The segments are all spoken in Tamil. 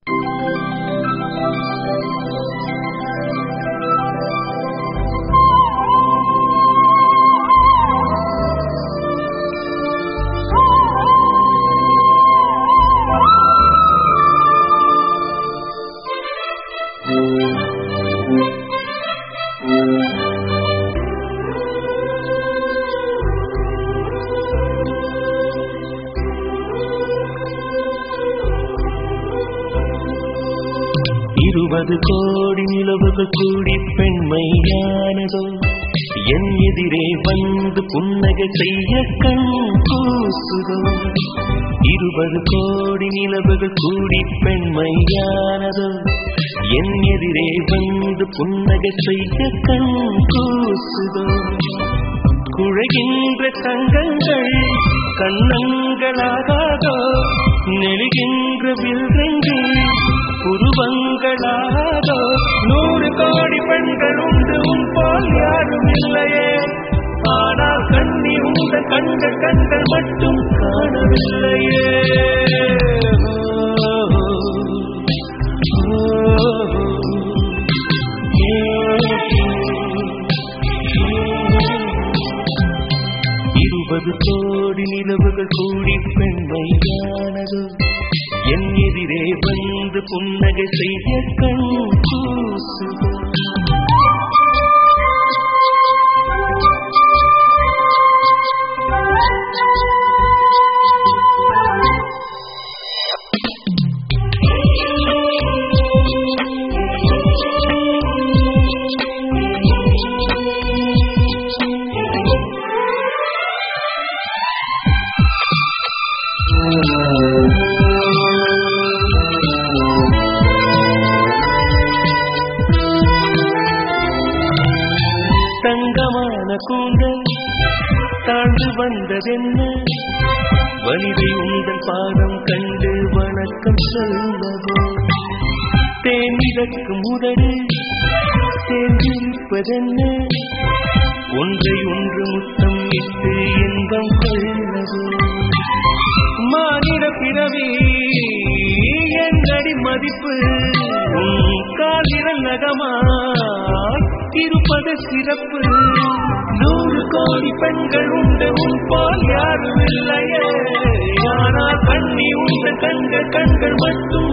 இருபது கோடி நிலவுகள் கூடி பெண்மையானதோ என் எதிரே வந்து புன்னகை செய்ய கண் கூசுதோ இருபது கோடி நிலவுகள் கூடி பெண்மையானதோ என் எதிரே வந்து புன்னகை செய்ய கண் கூசுதோ குழைகின்ற தங்கங்கள் கண்ணங்களாகாதோ நெழுகின்ற வில்ரங்கள் புருவங்களாகாதோ நூறு கோடி பெண்கள் உண்டு உன் போல் யாரும் இல்லையே ஆனால் கண்ணி உந்த கண்கள் கண்கள் மட்டும் காணவில்லையே ஓ, ஓ, இருபது கோடி நிலவுகள் கூடி பெண்மையானது என் எதிரே வந்து புன்னகை செய்ய கண் கூசுதோ தங்கமான கூந்தல் தாழ்ந்து வந்ததென்ன வலிதை உங்கள் பாதம் கண்டு வணக்கம் சொல்வதோ தேனிதற்கு முதடு சேர்ந்திருப்பதென்ன ஒன்றை ஒன்று முத்தம் இட்டு இன்பம் கொள்ளவோ மாநில பிறவி என்னடி மதிப்பு உன் காலிரல் நகமா இருப்பது சிறப்பு நூறு கோடி பெண்கள் உண்டு உன் போல் யாரும் இல்லையே ஆனால் கண்ணி உந்த கண்கள் கண்கள் மட்டும்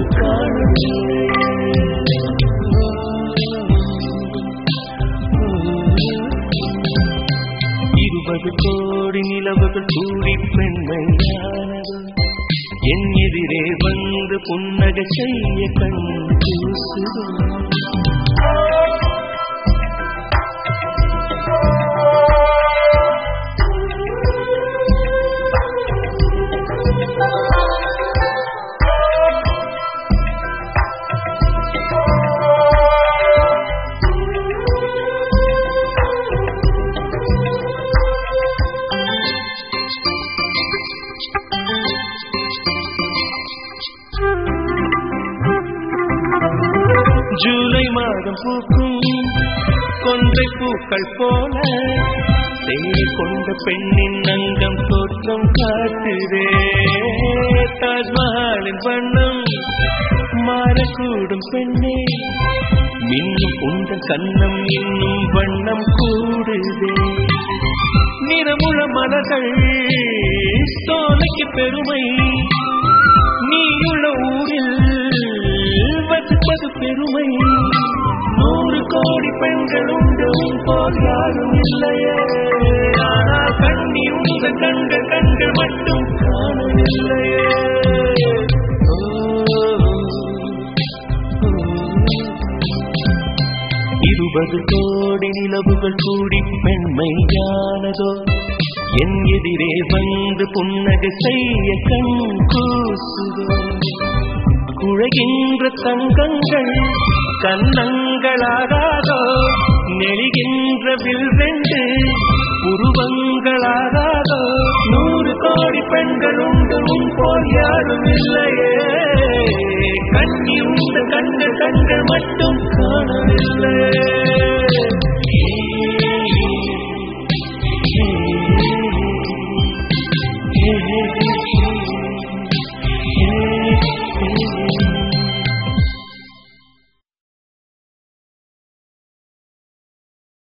காணவில்லை இருபது கோடி நிலவுகள் கூடி பெண்மையானது என் எதிரே வந்து புன்னகை செய்ய கண் கூசுதோ ஜூலை மாதம் பூக்கும் கொன்றை பூக்கள் போல தேடி கொண்ட பெண்ணின் அங்கம் தோற்றம் காட்டுதே தாஜ்மஹாலின் வண்ணம் மாறக்கூடும் பெண்ணே மின்னும் உந்த கண்ணம் இன்னும் வண்ணம் கூடுதே நிறமுழ மலர்கள் சோலைக்கு பெருமை நீயுள்ள ஊரில் வசிப்பது பெருமை நூறு கோடி பெண்கள் உண்டு உன் போல் யாரும் இல்லையே ஆனால் கண்ணி உங்க கண்கள் கண்கள் மட்டும் காணவில்லையே ஓ, ஓ. இருபது கோடி நிலவுகள் கூடி பெண்மையானதோ என் எதிரே வந்து புன்னகை செய்ய கண் கூசுதோ குழைகின்ற தங்கங்கள் கண்ணங்களாகாதோ நெளிகின்ற வில்வெண்டு உருவங்களாகாதோ நூறு கோடி பெண்கள் உண்டு உன் போல் யாரும் இல்லையே கண்ணி உண்டு கண்கள் கண்கள் மட்டும் காணவில்லை